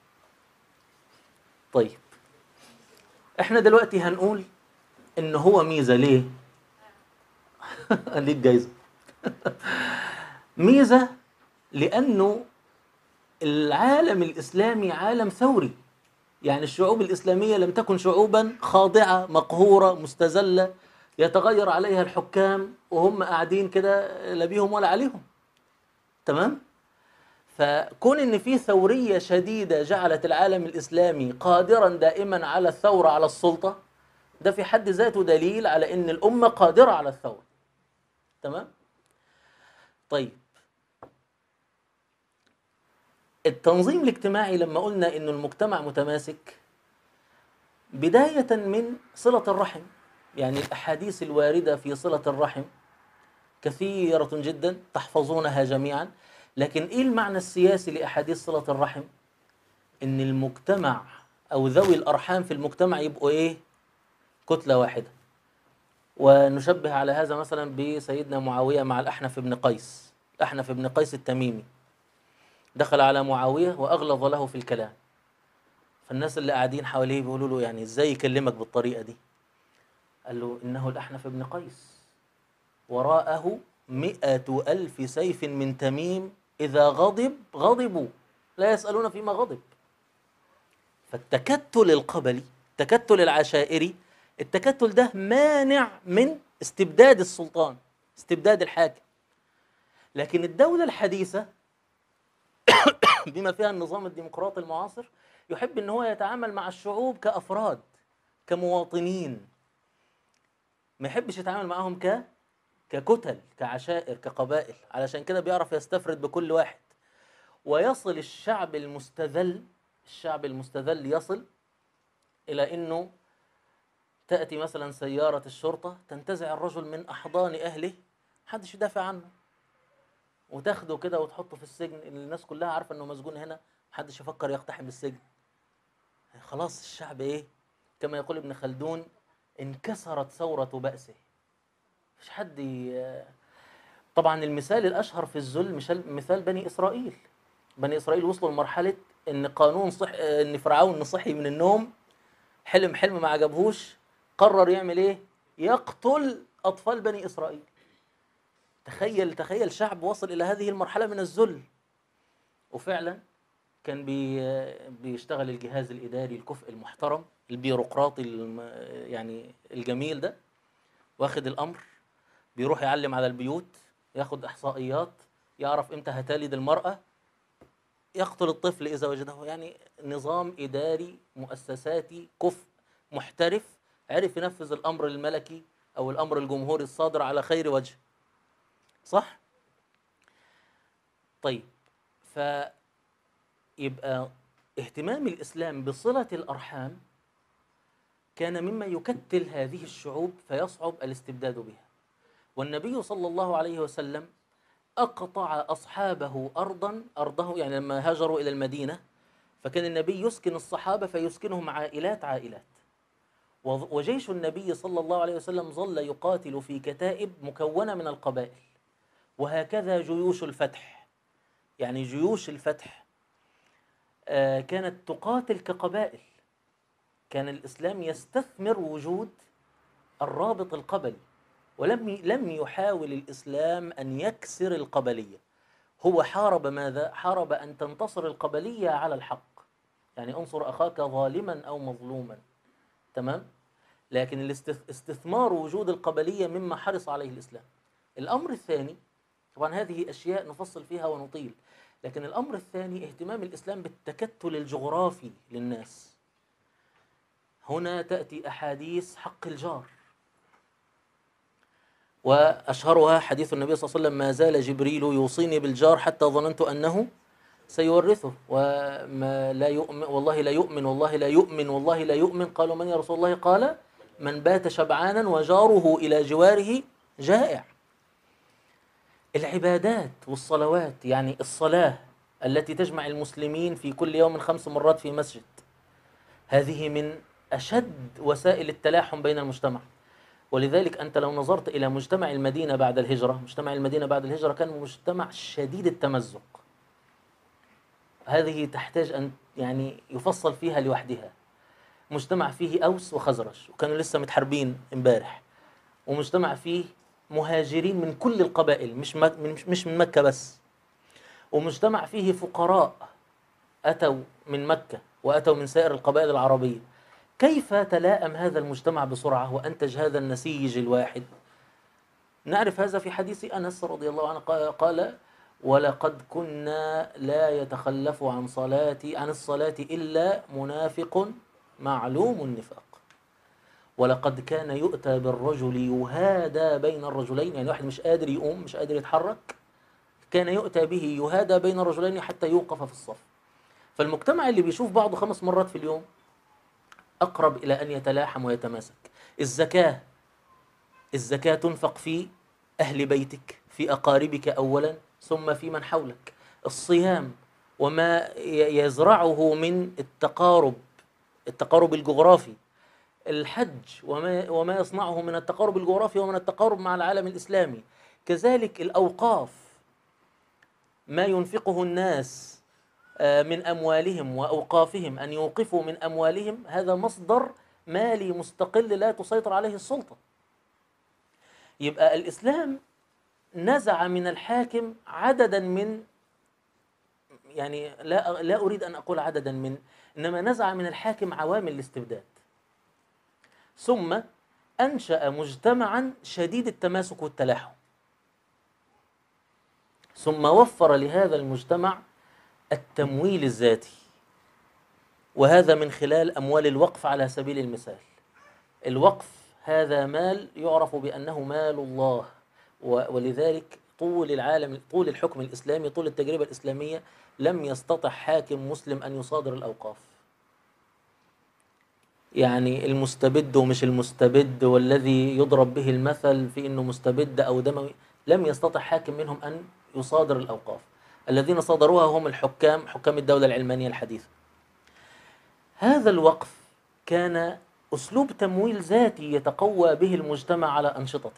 طيب احنا دلوقتي هنقول ان هو ميزه ليه ليك جايزه ميزه لانه العالم الاسلامي عالم ثوري يعني الشعوب الاسلاميه لم تكن شعوبا خاضعه مقهوره مستذله يتغير عليها الحكام وهم قاعدين كده لا بيهم ولا عليهم تمام فكون ان في ثوريه شديده جعلت العالم الاسلامي قادرا دائما على الثوره على السلطه ده في حد ذاته دليل على ان الامه قادره على الثوره تمام طيب التنظيم الاجتماعي لما قلنا انه المجتمع متماسك بدايه من صله الرحم يعني الاحاديث الوارده في صله الرحم كثيره جدا تحفظونها جميعا لكن ايه المعنى السياسي لاحاديث صله الرحم ان المجتمع او ذوي الارحام في المجتمع يبقوا ايه كتله واحده ونشبه على هذا مثلا بسيدنا معاويه مع الاحنف بن قيس الاحنف بن قيس التميمي دخل على معاويه واغلظ له في الكلام فالناس اللي قاعدين حواليه بيقولوا له يعني ازاي يكلمك بالطريقه دي قال له انه الاحنف بن قيس وراءه مئة ألف سيف من تميم إذا غضب غضبوا لا يسألون فيما غضب فالتكتل القبلي التكتل العشائري التكتل ده مانع من استبداد السلطان استبداد الحاكم لكن الدولة الحديثة بما فيها النظام الديمقراطي المعاصر يحب ان هو يتعامل مع الشعوب كأفراد كمواطنين ما يحبش يتعامل معاهم ك ككتل كعشائر كقبائل علشان كده بيعرف يستفرد بكل واحد ويصل الشعب المستذل الشعب المستذل يصل إلى أنه تأتي مثلا سيارة الشرطة تنتزع الرجل من أحضان أهله محدش يدافع عنه وتاخده كده وتحطه في السجن الناس كلها عارفة أنه مسجون هنا محدش يفكر يقتحم السجن خلاص الشعب إيه كما يقول ابن خلدون انكسرت ثورة بأسه مش حد ي... طبعا المثال الاشهر في الذل مثال مثال بني اسرائيل بني اسرائيل وصلوا لمرحله ان قانون صح ان فرعون صحي من النوم حلم حلم ما عجبهوش قرر يعمل ايه يقتل اطفال بني اسرائيل تخيل تخيل شعب وصل الى هذه المرحله من الذل وفعلا كان بي بيشتغل الجهاز الاداري الكفء المحترم البيروقراطي الم... يعني الجميل ده واخد الامر بيروح يعلم على البيوت ياخد احصائيات يعرف امتى هتلد المراه يقتل الطفل اذا وجده يعني نظام اداري مؤسساتي كفء محترف عرف ينفذ الامر الملكي او الامر الجمهوري الصادر على خير وجه صح طيب فيبقى اهتمام الاسلام بصله الارحام كان مما يكتل هذه الشعوب فيصعب الاستبداد بها والنبي صلى الله عليه وسلم أقطع أصحابه أرضا أرضه يعني لما هاجروا إلى المدينة فكان النبي يسكن الصحابة فيسكنهم عائلات عائلات وجيش النبي صلى الله عليه وسلم ظل يقاتل في كتائب مكونة من القبائل وهكذا جيوش الفتح يعني جيوش الفتح كانت تقاتل كقبائل كان الإسلام يستثمر وجود الرابط القبلي ولم لم يحاول الاسلام ان يكسر القبليه هو حارب ماذا حارب ان تنتصر القبليه على الحق يعني انصر اخاك ظالما او مظلوما تمام لكن الاستثمار وجود القبليه مما حرص عليه الاسلام الامر الثاني طبعا هذه اشياء نفصل فيها ونطيل لكن الامر الثاني اهتمام الاسلام بالتكتل الجغرافي للناس هنا تأتي أحاديث حق الجار وأشهرها حديث النبي صلى الله عليه وسلم ما زال جبريل يوصيني بالجار حتى ظننت أنه سيورثه وما لا يؤمن والله لا يؤمن والله لا يؤمن والله لا يؤمن قالوا من يا رسول الله قال من بات شبعانا وجاره إلى جواره جائع العبادات والصلوات يعني الصلاة التي تجمع المسلمين في كل يوم خمس مرات في مسجد هذه من أشد وسائل التلاحم بين المجتمع ولذلك أنت لو نظرت إلى مجتمع المدينة بعد الهجرة مجتمع المدينة بعد الهجرة كان مجتمع شديد التمزق هذه تحتاج أن يعني يفصل فيها لوحدها مجتمع فيه أوس وخزرج وكانوا لسه متحاربين امبارح ومجتمع فيه مهاجرين من كل القبائل مش مك مش مش من مكة بس ومجتمع فيه فقراء أتوا من مكة وأتوا من سائر القبائل العربية كيف تلاءم هذا المجتمع بسرعة وأنتج هذا النسيج الواحد نعرف هذا في حديث أنس رضي الله عنه قال- قال ولقد كنا لا يتخلف عن صلاة عن الصلاة إلا منافق معلوم النفاق ولقد كان يؤتى بالرجل يهادى بين الرجلين يعني واحد مش قادر يقوم مش قادر يتحرك كان يؤتى به يهادى بين الرجلين حتى يوقف في الصف فالمجتمع اللي بيشوف بعضه خمس مرات في اليوم أقرب إلى أن يتلاحم ويتماسك الزكاة الزكاة تنفق في أهل بيتك في أقاربك أولا ثم في من حولك الصيام وما ي- يزرعه من التقارب التقارب الجغرافي الحج وما وما يصنعه من التقارب الجغرافي ومن التقارب مع العالم الإسلامي كذلك الأوقاف ما ينفقه الناس آه، من أموالهم وأوقافهم أن يوقفوا من أموالهم هذا مصدر مالي مستقل لا تسيطر عليه السلطة يبقى الإسلام نزع من الحاكم عددا من يعني لا لا أريد أن أقول عددا من إنما نزع من الحاكم عوامل الاستبداد ثم أنشأ مجتمعا شديد التماسك والتلاحم ثم وفر لهذا المجتمع التمويل الذاتي وهذا من خلال أموال الوقف على سبيل المثال الوقف هذا مال يعرف بأنه مال الله و- ولذلك طول العالم طول الحكم الإسلامي طول التجربة الإسلامية لم يستطع حاكم مسلم أن يصادر الأوقاف يعني المستبد ومش المستبد والذي يضرب به المثل في انه مستبد او دموي لم يستطع حاكم منهم ان يصادر الاوقاف الذين صادروها هم الحكام حكام الدوله العلمانيه الحديثه هذا الوقف كان اسلوب تمويل ذاتي يتقوى به المجتمع على انشطته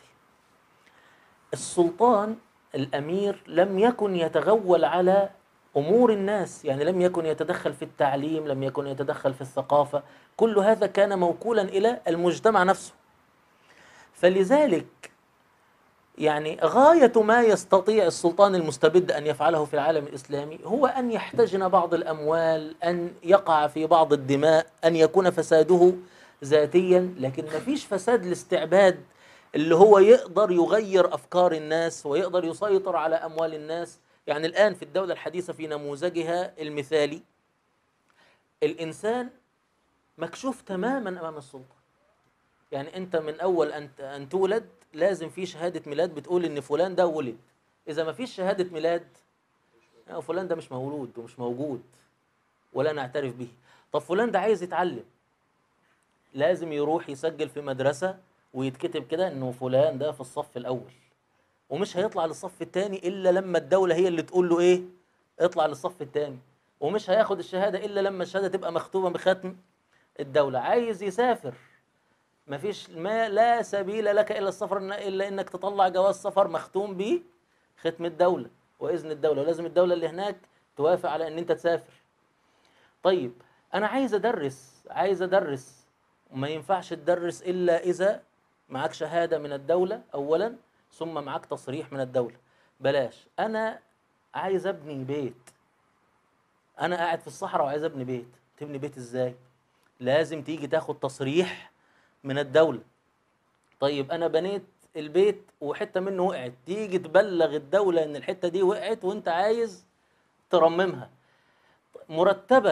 السلطان الامير لم يكن يتغول على امور الناس يعني لم يكن يتدخل في التعليم لم يكن يتدخل في الثقافه كل هذا كان موكولا الى المجتمع نفسه فلذلك يعني غايه ما يستطيع السلطان المستبد ان يفعله في العالم الاسلامي هو ان يحتجن بعض الاموال ان يقع في بعض الدماء ان يكون فساده ذاتيا لكن ما فيش فساد الاستعباد اللي هو يقدر يغير افكار الناس ويقدر يسيطر على اموال الناس يعني الان في الدوله الحديثه في نموذجها المثالي الانسان مكشوف تماما امام السلطه يعني انت من اول ان ان تولد لازم في شهاده ميلاد بتقول ان فلان ده ولد اذا ما فيش شهاده ميلاد آه، فلان ده مش مولود ومش موجود ولا نعترف به طب فلان ده عايز يتعلم لازم يروح يسجل في مدرسه ويتكتب كده انه فلان ده في الصف الاول ومش هيطلع للصف الثاني الا لما الدوله هي اللي تقول له ايه اطلع للصف الثاني ومش هياخد الشهاده الا لما الشهاده تبقى مختومه بختم الدوله عايز يسافر مفيش ما لا سبيل لك الا السفر إن- الا انك تطلع جواز سفر مختوم به ختم الدوله واذن الدوله ولازم الدوله اللي هناك توافق على ان انت تسافر طيب انا عايز ادرس عايز ادرس وما ينفعش تدرس الا اذا معاك شهاده من الدوله اولا ثم معاك تصريح من الدوله بلاش انا عايز ابني بيت انا قاعد في الصحراء وعايز ابني بيت تبني بيت ازاي لازم تيجي تاخد تصريح من الدولة طيب أنا بنيت البيت وحتة منه وقعت تيجي تبلغ الدولة إن الحتة دي وقعت وأنت عايز ترممها مرتبك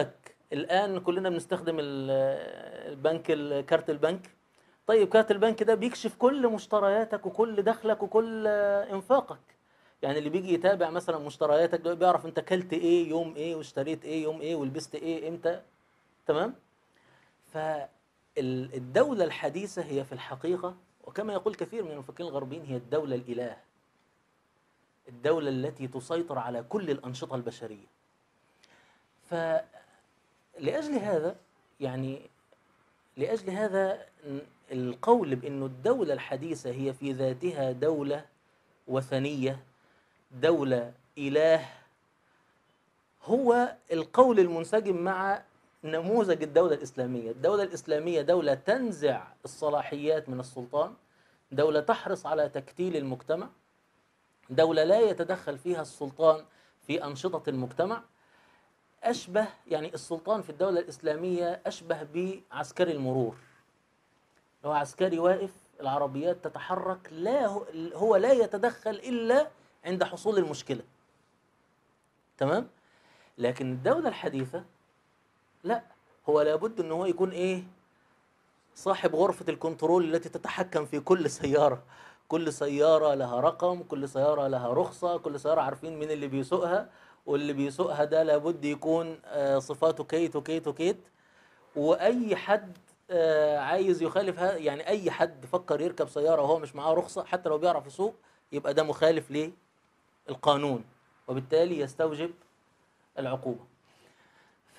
الان كلنا بنستخدم ال- البنك ال- كارت البنك طيب كارت البنك ده بيكشف كل مشترياتك وكل دخلك وكل آه، انفاقك يعني اللي بيجي يتابع مثلا مشترياتك ده بيعرف انت كلت ايه يوم ايه واشتريت ايه يوم ايه ولبست ايه امتى تمام فالدولة الحديثة هي في الحقيقة وكما يقول كثير من المفكرين الغربيين هي الدولة الإله الدولة التي تسيطر على كل الأنشطة البشرية فلأجل هذا يعني لأجل هذا ن- القول بأنه الدولة الحديثة هي في ذاتها دولة وثنية دولة إله هو القول المنسجم مع نموذج الدولة الإسلامية الدولة الإسلامية دولة تنزع الصلاحيات من السلطان دولة تحرص على تكتيل المجتمع دولة لا يتدخل فيها السلطان في أنشطة المجتمع أشبه يعني السلطان في الدولة الإسلامية أشبه بعسكري المرور هو عسكري واقف العربيات تتحرك لا هو- هو لا يتدخل إلا عند حصول المشكلة تمام لكن الدولة الحديثة لا هو لابد ان هو يكون ايه صاحب غرفة الكنترول التي تتحكم في كل سيارة كل سيارة لها رقم كل سيارة لها رخصة كل سيارة عارفين مين اللي بيسوقها واللي بيسوقها ده لابد يكون آه، صفاته كيت وكيت وكيت واي حد آه، عايز يخالف ها يعني اي حد فكر يركب سيارة وهو مش معاه رخصة حتى لو بيعرف يسوق يبقى ده مخالف للقانون وبالتالي يستوجب العقوبة ف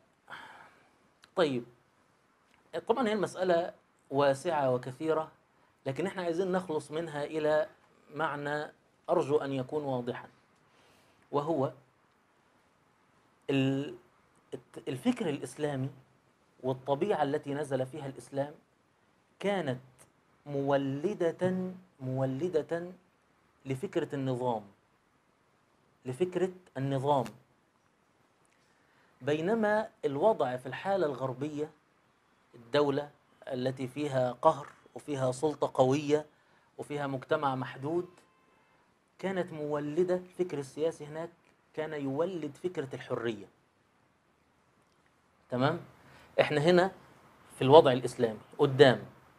طيب طبعا هي المسألة واسعة وكثيرة لكن احنا عايزين نخلص منها إلى معنى أرجو أن يكون واضحا وهو ال- الت- الفكر الإسلامي والطبيعة التي نزل فيها الإسلام كانت مولدة مولدة لفكرة النظام لفكرة النظام بينما الوضع في الحالة الغربية الدولة التي فيها قهر وفيها سلطة قوية وفيها مجتمع محدود كانت مولدة الفكر السياسي هناك كان يولد فكرة الحرية تمام احنا هنا في الوضع الإسلامي قدام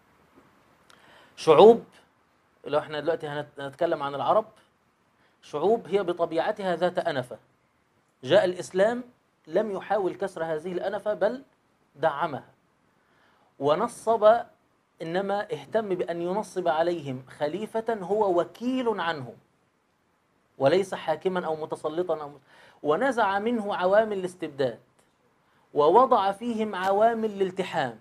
شعوب لو احنا دلوقتي هنت- هنتكلم عن العرب شعوب هي بطبيعتها ذات أنفة جاء الإسلام لم يحاول كسر هذه الأنفة بل دعمها ونصب إنما اهتم بأن ينصب عليهم خليفة هو وكيل عنهم وليس حاكما أو متسلطا أو ونزع منه عوامل الاستبداد ووضع فيهم عوامل الالتحام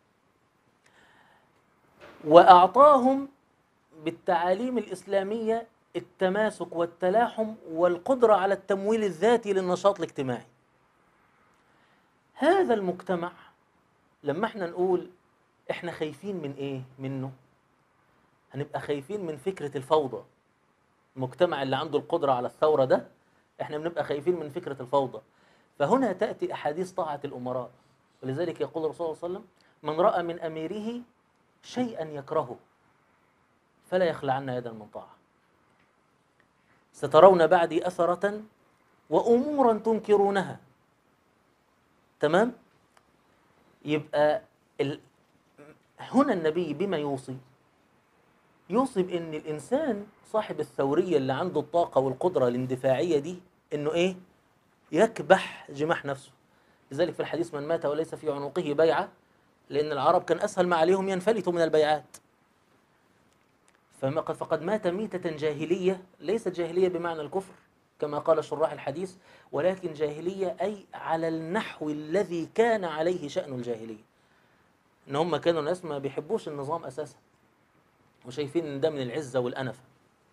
وأعطاهم بالتعاليم الإسلامية التماسك والتلاحم والقدرة على التمويل الذاتي للنشاط الاجتماعي هذا المجتمع لما احنا نقول احنا خايفين من ايه منه هنبقى خايفين من فكرة الفوضى المجتمع اللي عنده القدرة على الثورة ده احنا بنبقى خايفين من فكرة الفوضى فهنا تأتي أحاديث طاعة الأمراء ولذلك يقول الرسول صلى الله عليه وسلم من رأى من أميره شيئا يكرهه فلا يخلعن يدا من طاعة سترون بعدي أثرة وأمورا تنكرونها تمام يبقى ال... هنا النبي بما يوصي يوصي بأن الإنسان صاحب الثورية اللي عنده الطاقة والقدرة الاندفاعية دي إنه إيه يكبح جماح نفسه لذلك في الحديث من مات وليس في عنقه بيعة لأن العرب كان أسهل ما عليهم ينفلتوا من البيعات فما- فقد مات ميتة جاهلية ليست جاهلية بمعنى الكفر كما قال شراح الحديث ولكن جاهلية أي على النحو الذي كان عليه شأن الجاهلية إن هم كانوا ناس ما بيحبوش النظام أساسا وشايفين إن ده من العزة والأنفة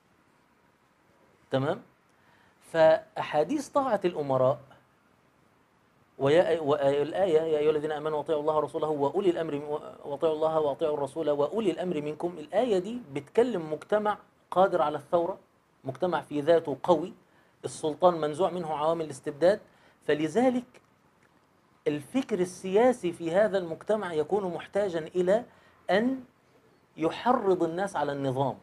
تمام فأحاديث طاعة الأمراء ويا والآية يا أيها الذين آمنوا أطيعوا الله ورسوله وأولي الأمر وأطيعوا الله وأطيعوا الرسول وأولي الأمر منكم الآية دي بتكلم مجتمع قادر على الثورة مجتمع في ذاته قوي السلطان منزوع منه عوامل الاستبداد فلذلك الفكر السياسي في هذا المجتمع يكون محتاجا إلى أن يحرض الناس على النظام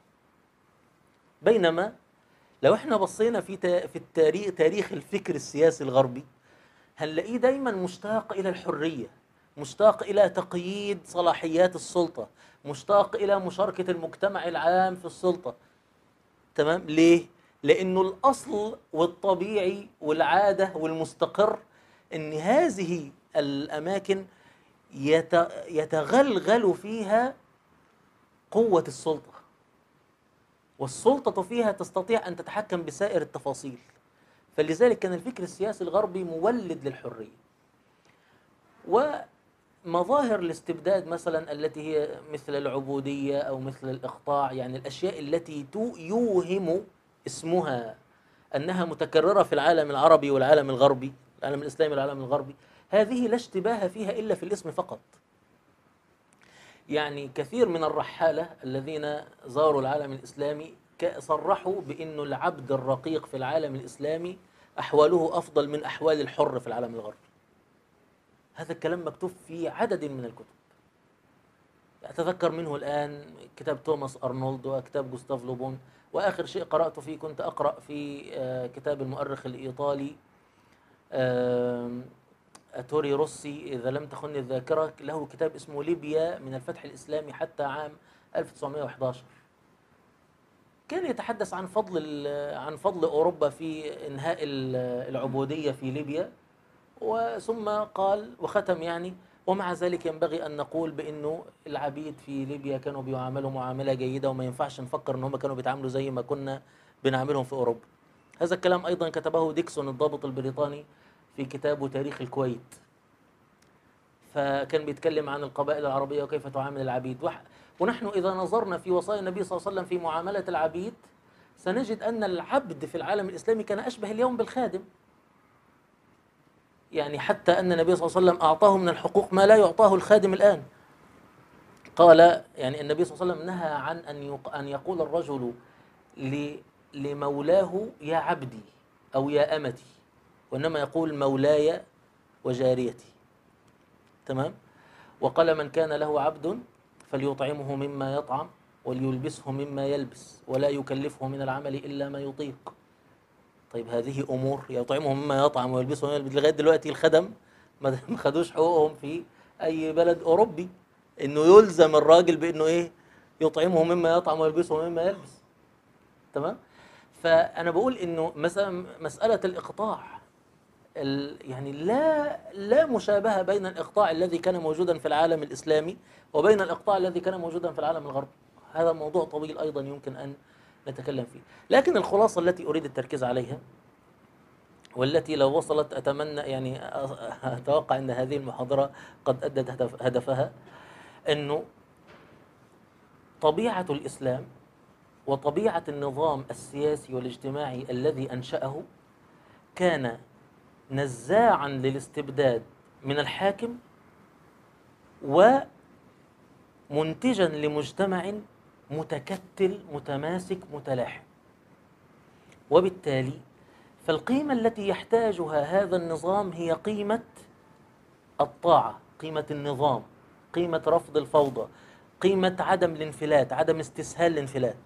بينما لو احنا بصينا في تا- في التاريخ تاريخ الفكر السياسي الغربي هنلاقيه دايما مشتاق الى الحريه مشتاق الى تقييد صلاحيات السلطه مشتاق الى مشاركه المجتمع العام في السلطه تمام ليه لانه الاصل والطبيعي والعاده والمستقر ان هذه الاماكن يت- يتغلغل فيها قوه السلطه والسلطه فيها تستطيع ان تتحكم بسائر التفاصيل فلذلك كان الفكر السياسي الغربي مولد للحريه ومظاهر الاستبداد مثلا التي هي مثل العبوديه او مثل الاقطاع يعني الاشياء التي تو- يوهم اسمها انها متكرره في العالم العربي والعالم الغربي العالم الاسلامي والعالم الغربي هذه لا اشتباه فيها الا في الاسم فقط يعني كثير من الرحاله الذين زاروا العالم الاسلامي ك- صرحوا بانه العبد الرقيق في العالم الاسلامي احواله افضل من احوال الحر في العالم الغربي هذا الكلام مكتوب في عدد من الكتب أتذكر منه الآن كتاب توماس أرنولد وكتاب جوستاف لوبون وآخر شيء قرأته فيه كنت أقرأ في آه، كتاب المؤرخ الإيطالي آم، أتوري روسي إذا لم تخني الذاكرة له كتاب اسمه ليبيا من الفتح الإسلامي حتى عام 1911 كان يتحدث عن فضل ال- عن فضل أوروبا في إنهاء ال- العبودية في ليبيا وثم قال وختم يعني ومع ذلك ينبغي ان نقول بانه العبيد في ليبيا كانوا بيعاملوا معامله جيده وما ينفعش نفكر ان هم كانوا بيتعاملوا زي ما كنا بنعاملهم في اوروبا. هذا الكلام ايضا كتبه ديكسون الضابط البريطاني في كتابه تاريخ الكويت. فكان بيتكلم عن القبائل العربيه وكيف تعامل العبيد وح- ونحن اذا نظرنا في وصايا النبي صلى الله عليه وسلم في معامله العبيد سنجد ان العبد في العالم الاسلامي كان اشبه اليوم بالخادم. يعني حتى أن النبي صلى الله عليه وسلم أعطاه من الحقوق ما لا يعطاه الخادم الآن قال يعني النبي صلى الله عليه وسلم نهى عن أن يق- أن يقول الرجل ل- لمولاه يا عبدي أو يا أمتي وإنما يقول مولاي وجاريتي تمام وقال من كان له عبد فليطعمه مما يطعم وليلبسه مما يلبس ولا يكلفه من العمل إلا ما يطيق طيب هذه امور يطعمهم مما يطعم ويلبسهم مما يلبس لغايه دلوقتي الخدم ما ما خدوش حقوقهم في اي بلد اوروبي انه يلزم الراجل بانه ايه يطعمه مما يطعم ويلبسه مما يلبس تمام فانا بقول انه مثلا مساله الاقطاع ال- يعني لا لا مشابهه بين الاقطاع الذي كان موجودا في العالم الاسلامي وبين الاقطاع الذي كان موجودا في العالم الغربي هذا موضوع طويل ايضا يمكن ان نتكلم فيه لكن الخلاصه التي اريد التركيز عليها والتي لو وصلت اتمنى يعني أ- اتوقع ان هذه المحاضره قد ادت هدف هدفها انه طبيعه الاسلام وطبيعه النظام السياسي والاجتماعي الذي انشاه كان نزاعا للاستبداد من الحاكم ومنتجا لمجتمع متكتل متماسك متلاحم وبالتالي فالقيمة التي يحتاجها هذا النظام هي قيمة الطاعة قيمة النظام قيمة رفض الفوضى قيمة عدم الانفلات عدم استسهال الانفلات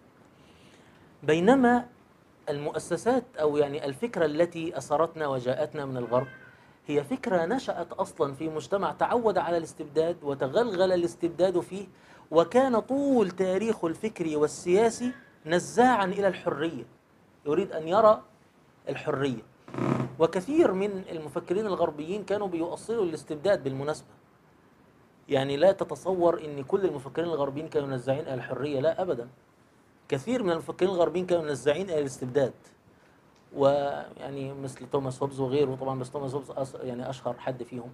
بينما المؤسسات أو يعني الفكرة التي أسرتنا وجاءتنا من الغرب هي فكرة نشأت أصلا في مجتمع تعود على الاستبداد وتغلغل الاستبداد فيه وكان طول تاريخه الفكري والسياسي نزاعا إلى الحرية يريد أن يرى الحرية وكثير من المفكرين الغربيين كانوا بيؤصلوا الاستبداد بالمناسبة يعني لا تتصور ان كل المفكرين الغربيين كانوا نزاعين الى الحريه لا ابدا كثير من المفكرين الغربيين كانوا نزاعين الى الاستبداد ويعني مثل توماس هوبز وغيره طبعا بس توماس هوبز أص- يعني اشهر حد فيهم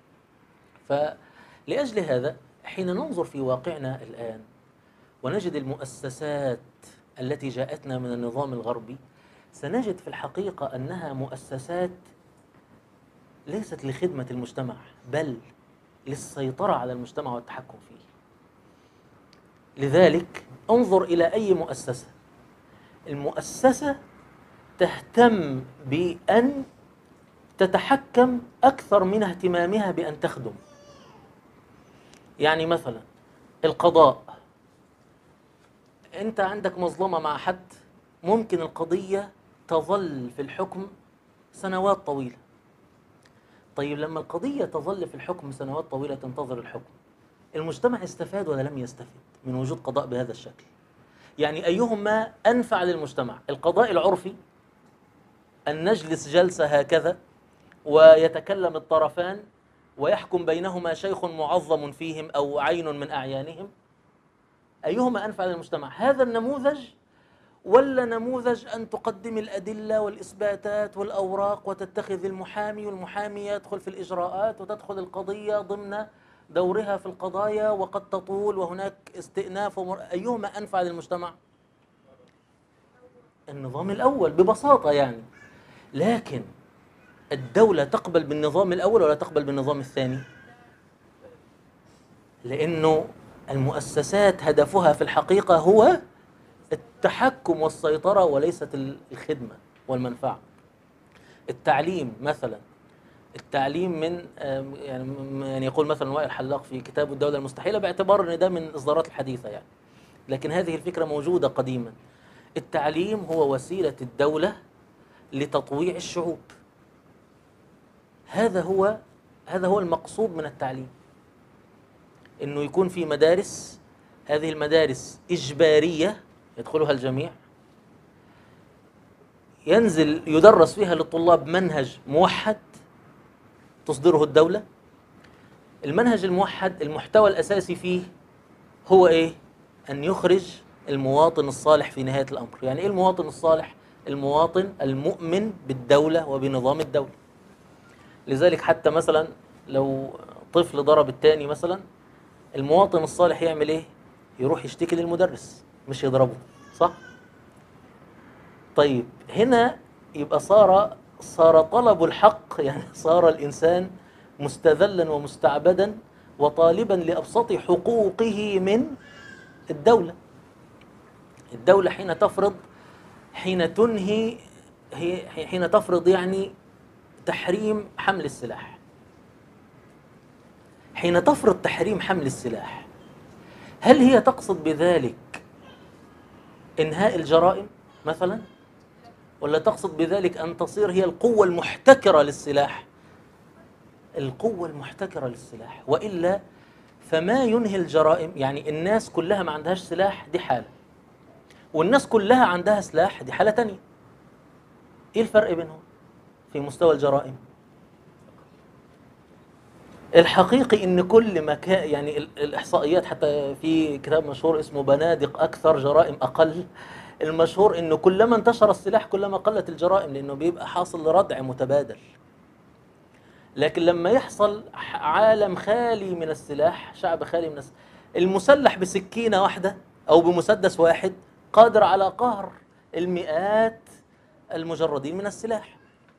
فلاجل هذا حين ننظر في واقعنا الان ونجد المؤسسات التي جاءتنا من النظام الغربي سنجد في الحقيقه انها مؤسسات ليست لخدمه المجتمع بل للسيطره على المجتمع والتحكم فيه لذلك انظر الى اي مؤسسه المؤسسه تهتم بان تتحكم اكثر من اهتمامها بان تخدم يعني مثلا القضاء انت عندك مظلمه مع حد ممكن القضيه تظل في الحكم سنوات طويله طيب لما القضية تظل في الحكم سنوات طويلة تنتظر الحكم المجتمع استفاد ولا لم يستفد من وجود قضاء بهذا الشكل يعني أيهما أنفع للمجتمع القضاء العرفي أن نجلس جلسة هكذا ويتكلم الطرفان ويحكم بينهما شيخ معظم فيهم أو عين من أعيانهم أيهما أنفع للمجتمع هذا النموذج ولا نموذج أن تقدم الأدلة والإثباتات والأوراق وتتخذ المحامي والمحامي يدخل في الإجراءات وتدخل القضية ضمن دورها في القضايا وقد تطول وهناك استئناف ومر... أيهما أنفع للمجتمع النظام الأول ببساطة يعني لكن الدولة تقبل بالنظام الأول ولا تقبل بالنظام الثاني لأنه المؤسسات هدفها في الحقيقة هو التحكم والسيطرة وليست الخدمة والمنفعة التعليم مثلا التعليم من آم، يعني م- يعني يقول مثلا وائل حلاق في كتابه الدولة المستحيلة باعتبار ان ده من الاصدارات الحديثة يعني لكن هذه الفكرة موجودة قديما التعليم هو وسيلة الدولة لتطويع الشعوب هذا هو هذا هو المقصود من التعليم انه يكون في مدارس هذه المدارس اجباريه يدخلها الجميع ينزل يدرس فيها للطلاب منهج موحد تصدره الدوله المنهج الموحد المحتوى الاساسي فيه هو ايه ان يخرج المواطن الصالح في نهايه الامر يعني ايه المواطن الصالح المواطن المؤمن بالدوله وبنظام الدوله لذلك حتى مثلا لو طفل ضرب التاني مثلا المواطن الصالح يعمل ايه يروح يشتكي للمدرس مش يضربه صح طيب هنا يبقى صار صار طلب الحق يعني صار الانسان مستذلا ومستعبدا وطالبا لابسط حقوقه من الدوله الدوله حين تفرض حين تنهي هي حين تفرض يعني تحريم حمل السلاح حين تفرض تحريم حمل السلاح هل هي تقصد بذلك انهاء الجرائم مثلا ولا تقصد بذلك ان تصير هي القوه المحتكره للسلاح القوه المحتكره للسلاح والا فما ينهي الجرائم يعني الناس كلها ما عندهاش سلاح دي حاله والناس كلها عندها سلاح دي حاله تانية ايه الفرق بينهم في مستوى الجرائم الحقيقي ان كل مكان يعني ال- الاحصائيات حتى في كتاب مشهور اسمه بنادق اكثر جرائم اقل المشهور انه كلما انتشر السلاح كلما قلت الجرائم لانه بيبقى حاصل ردع متبادل لكن لما يحصل ح- عالم خالي من السلاح شعب خالي من السلاح المسلح بسكينه واحده او بمسدس واحد قادر على قهر المئات المجردين من السلاح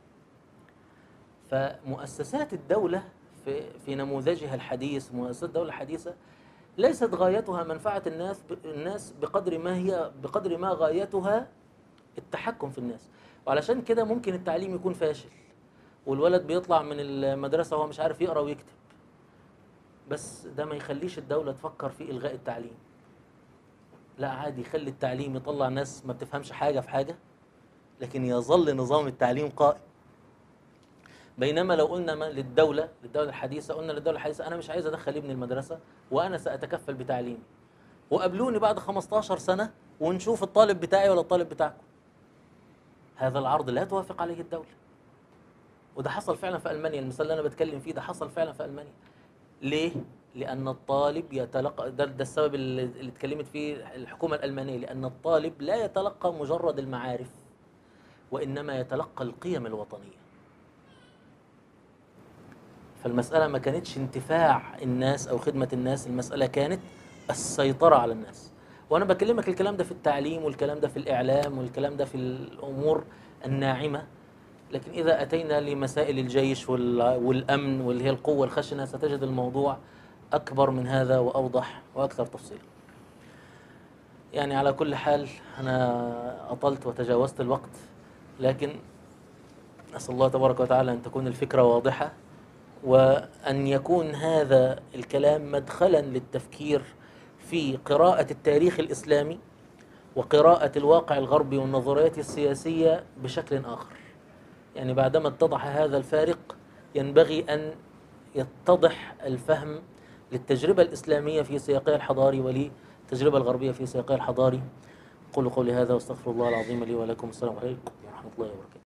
فمؤسسات الدولة في في نموذجها الحديث مؤسسات الدولة الحديثة ليست غايتها منفعة الناس الناس بقدر ما هي بقدر ما غايتها التحكم في الناس وعلشان كده ممكن التعليم يكون فاشل والولد بيطلع من المدرسة وهو مش عارف يقرأ ويكتب بس ده ما يخليش الدولة تفكر في إلغاء التعليم لا عادي يخلي التعليم يطلع ناس ما بتفهمش حاجة في حاجة لكن يظل نظام التعليم قائم بينما لو قلنا ما للدولة للدولة الحديثة قلنا للدولة الحديثة أنا مش عايز أدخل ابني المدرسة وأنا سأتكفل بتعليمي وقابلوني بعد 15 سنة ونشوف الطالب بتاعي ولا الطالب بتاعكم هذا العرض لا توافق عليه الدولة وده حصل فعلا في ألمانيا المثال اللي أنا بتكلم فيه ده حصل فعلا في ألمانيا ليه؟ لأن الطالب يتلقى ده, ده السبب اللي اللي اتكلمت فيه الحكومة الألمانية لأن الطالب لا يتلقى مجرد المعارف وإنما يتلقى القيم الوطنية فالمسألة ما كانتش انتفاع الناس أو خدمة الناس المسألة كانت السيطرة على الناس وأنا بكلمك الكلام ده في التعليم والكلام ده في الإعلام والكلام ده في الأمور الناعمة لكن إذا أتينا لمسائل الجيش وال- والأمن واللي هي القوة الخشنة ستجد الموضوع أكبر من هذا وأوضح وأكثر تفصيلا يعني على كل حال أنا أطلت وتجاوزت الوقت لكن أسأل الله تبارك وتعالى أن تكون الفكرة واضحة وأن يكون هذا الكلام مدخلا للتفكير في قراءة التاريخ الإسلامي وقراءة الواقع الغربي والنظريات السياسية بشكل آخر يعني بعدما اتضح هذا الفارق ينبغي أن يتضح الفهم للتجربة الإسلامية في سياقها الحضاري وللتجربة الغربية في سياقها الحضاري قولوا قولي هذا واستغفر الله العظيم لي ولكم السلام عليكم ورحمة الله وبركاته